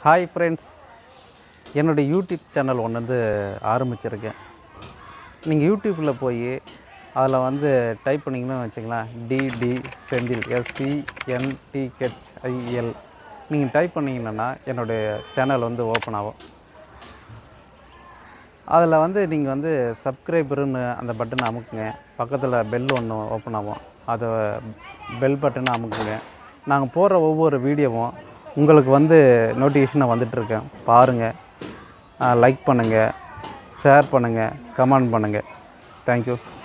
hi friends என்னுடைய YouTube channel ஒன்று வந்து ஆரம்பிச்சிருக்கேன் நீங்கள் யூடியூப்பில் போய் அதில் வந்து டைப் பண்ணிங்கன்னு வச்சுங்களேன் டிடி செந்தில் எஸ்சிஎன்டிஹெச்ஐஎல் நீங்கள் டைப் பண்ணிங்கன்னா என்னுடைய சேனல் வந்து ஓப்பன் ஆகும் அதில் வந்து நீங்கள் வந்து சப்ஸ்கிரைபருன்னு அந்த பட்டனை அமுக்குங்க பக்கத்தில் பெல் ஒன்று ஓப்பன் ஆகும் அதை பெல் பட்டனை அமுக்குங்க நாங்கள் போடுற ஒவ்வொரு வீடியோவும் உங்களுக்கு வந்து நோட்டிஃபிகேஷனாக வந்துட்டுருக்கேன் பாருங்கள் லைக் பண்ணுங்கள் ஷேர் பண்ணுங்கள் கமெண்ட் பண்ணுங்கள் தேங்க்யூ